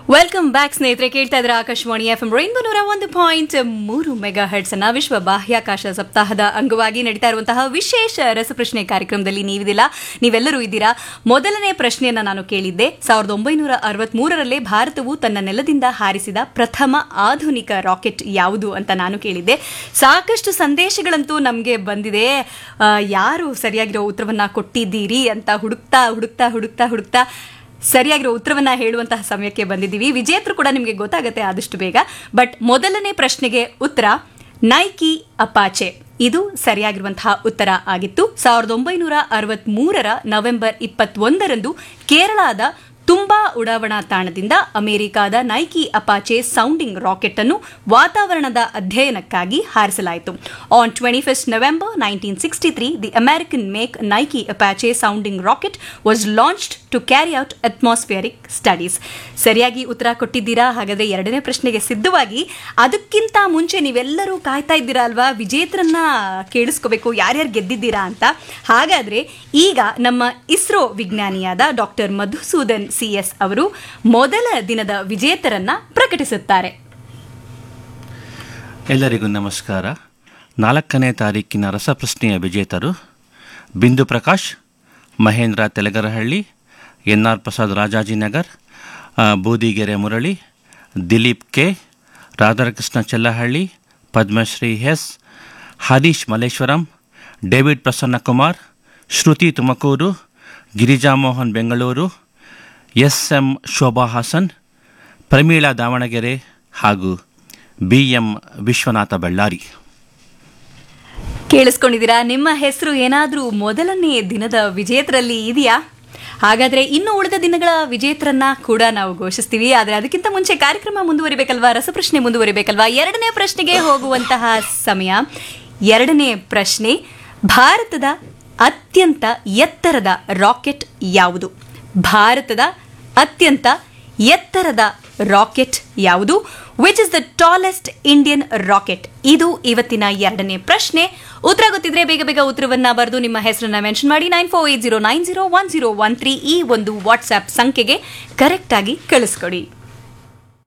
welcome back ಸ್ನೇಹಿತರೆ ಕೇಳ್ತಾ ಇದ್ರೆ ಆಕಾಶವಾಣಿ ಎಫ್ ಎಂ ರೈನ್ಬೋ ನೂರ ಒಂದು ಪಾಯಿಂಟ್ ಮೂರು ಮೆಗಾ ಹರ್ಟ್ಸ್ ಅನ್ನ ವಿಶ್ವ ಬಾಹ್ಯಾಕಾಶ ಸಪ್ತಾಹದ ಅಂಗವಾಗಿ ನಡೀತಾ ಇರುವಂತಹ ವಿಶೇಷ ರಸಪ್ರಶ್ನೆ ಕಾರ್ಯಕ್ರಮದಲ್ಲಿ ನೀವಿದಿಲ್ಲ ನೀವೆಲ್ಲರೂ ಇದ್ದೀರಾ ಮೊದಲನೇ ಪ್ರಶ್ನೆಯನ್ನ ನಾನು ಕೇಳಿದ್ದೆ ಸಾವಿರದ ಒಂಬೈನೂರ ಅರವತ್ಮೂರರಲ್ಲೇ ಭಾರತವು ತನ್ನ ನೆಲದಿಂದ ಹಾರಿಸಿದ ಪ್ರಥಮ ಆಧುನಿಕ ರಾಕೆಟ್ ಯಾವುದು ಅಂತ ನಾನು ಕೇಳಿದ್ದೆ ಸಾಕಷ್ಟು ಸಂದೇಶಗಳಂತೂ ನಮಗೆ ಬಂದಿದೆ ಆ, ಯಾರು ಸರಿಯಾಗಿರೋ ಉತ್ತರವನ್ನ ಕೊಟ್ಟಿದ್ದೀರಿ ಅಂತ ಹುಡುಕ್ತಾ ಹುಡುಕ್ತಾ ಹುಡುಕ್ತಾ ಹುಡುಕ್ತಾ ಸರಿಯಾಗಿರೋ ಉತ್ತರವನ್ನ ಹೇಳುವಂತಹ ಸಮಯಕ್ಕೆ ಬಂದಿದ್ದೀವಿ ವಿಜೇತರು ಕೂಡ ನಿಮಗೆ ಗೊತ್ತಾಗುತ್ತೆ ಆದಷ್ಟು ಬೇಗ ಬಟ್ ಮೊದಲನೇ ಪ್ರಶ್ನೆಗೆ ಉತ್ತರ ನೈಕಿ ಅಪಾಚೆ ಇದು ಸರಿಯಾಗಿರುವಂತಹ ಉತ್ತರ ಆಗಿತ್ತು ಸಾವಿರದ ಒಂಬೈನೂರ ಅರವತ್ಮೂರರ ನವೆಂಬರ್ ಇಪ್ಪತ್ತೊಂದರಂದು ಕೇರಳದ ತುಂಬಾ ಉಡಾವಣಾ ತಾಣದಿಂದ ಅಮೆರಿಕಾದ ನೈಕಿ ಅಪಾಚೆ ಸೌಂಡಿಂಗ್ ರಾಕೆಟ್ ಅನ್ನು ವಾತಾವರಣದ ಅಧ್ಯಯನಕ್ಕಾಗಿ ಹಾರಿಸಲಾಯಿತು on twenty first November nineteen sixty three the American make Nike Apache sounding rocket was launched to carry out atmospheric studies ಸರಿಯಾಗಿ ಉತ್ತರ ಕೊಟ್ಟಿದ್ದೀರಾ ಹಾಗಾದ್ರೆ ಎರಡನೇ ಪ್ರಶ್ನೆಗೆ ಸಿದ್ಧವಾಗಿ ಅದಕ್ಕಿಂತ ಮುಂಚೆ ನೀವೆಲ್ಲರೂ ಕಾಯ್ತಾ ಇದ್ದೀರಾ ಅಲ್ವಾ ವಿಜೇತರನ್ನ ಕೇಳಿಸ್ಕೋಬೇಕು ಯಾರ್ಯಾರು ಗೆದ್ದಿದ್ದೀರಾ ಅಂತ ಹಾಗಾದ್ರೆ ಈಗ ನಮ್ಮ ಇಸ್ರೋ ವಿಜ್ಞಾನಿಯಾದ ಡಾಕ್ಟರ್ ಮಧುಸೂದನ್ ಸಿ ಎಸ್ ಅವರು ಮೊದಲ ದಿನದ ವಿಜೇತರನ್ನ ಪ್ರಕಟಿಸುತ್ತಾರೆ ಎಲ್ಲರಿಗೂ ನಮಸ್ಕಾರ ನಾಲ್ಕನೇ ತಾರೀಕಿನ ರಸಪ್ರಶ್ನೆಯ ವಿಜೇತರು ಬಿಂದು ಪ್ರಕಾಶ್ ಮಹೇಂದ್ರ ತೆಲಗರಹಳ್ಳಿ ಎನ್ ಆರ್ ಪ್ರಸಾದ್ ರಾಜಾಜಿನಗರ್ ಆ, Boodigere Murali Dilip K Radhakrishna Chellahalli Padmashri S Harish Malleshwaram David Prasannakumar Shruti Tumakuru Girija Mohan Bengaluru S M Shobha Hassan Pramila Davanagere ಹಾಗೂ ಬಿ ಎಂ ವಿಶ್ವನಾಥ ಬಳ್ಳಾರಿ ಕೇಳಿಸ್ಕೊಂಡಿದ್ದೀರಾ ನಿಮ್ಮ ಹೆಸರು ಏನಾದರೂ ಮೊದಲನೇ ದಿನದ ವಿಜೇತರಲ್ಲಿ ಇದೆಯಾ ಹಾಗಾದ್ರೆ ಇನ್ನು ಉಳಿದ ದಿನಗಳ ವಿಜೇತರನ್ನ ಕೂಡ ನಾವು ಘೋಷಿಸ್ತೀವಿ ಆದರೆ ಅದಕ್ಕಿಂತ ಮುಂಚೆ ಕಾರ್ಯಕ್ರಮ ಮುಂದುವರಿಬೇಕಲ್ವಾ ರಸಪ್ರಶ್ನೆ ಮುಂದುವರಿಬೇಕಲ್ವಾ ಎರಡನೇ ಪ್ರಶ್ನೆಗೆ ಹೋಗುವಂತಹ ಸಮಯ ಎರಡನೇ ಪ್ರಶ್ನೆ ಭಾರತದ ಅತ್ಯಂತ ಎತ್ತರದ ರಾಕೆಟ್ ಯಾವುದು ಭಾರತದ ಅತ್ಯಂತ ಎತ್ತರದ ರಾಕೆಟ್ ಯಾವುದು which is the tallest Indian rocket ಇದು ಇವತ್ತಿನ ಎರಡನೇ ಪ್ರಶ್ನೆ ಉತ್ತರ ಗೊತ್ತಿದ್ರೆ ಬೇಗ ಬೇಗ ಉತ್ತರವನ್ನ ಬರೆದು ನಿಮ್ಮ ಹೆಸರನ್ನ ಮೆನ್ಷನ್ ಮಾಡಿ nine four eight zero nine zero one zero one three ಈ ಒಂದು ವಾಟ್ಸ್ಆಪ್ ಸಂಖ್ಯೆಗೆ ಕರೆಕ್ಟ್ ಆಗಿ ಕಳಿಸ್ಕೊಡಿ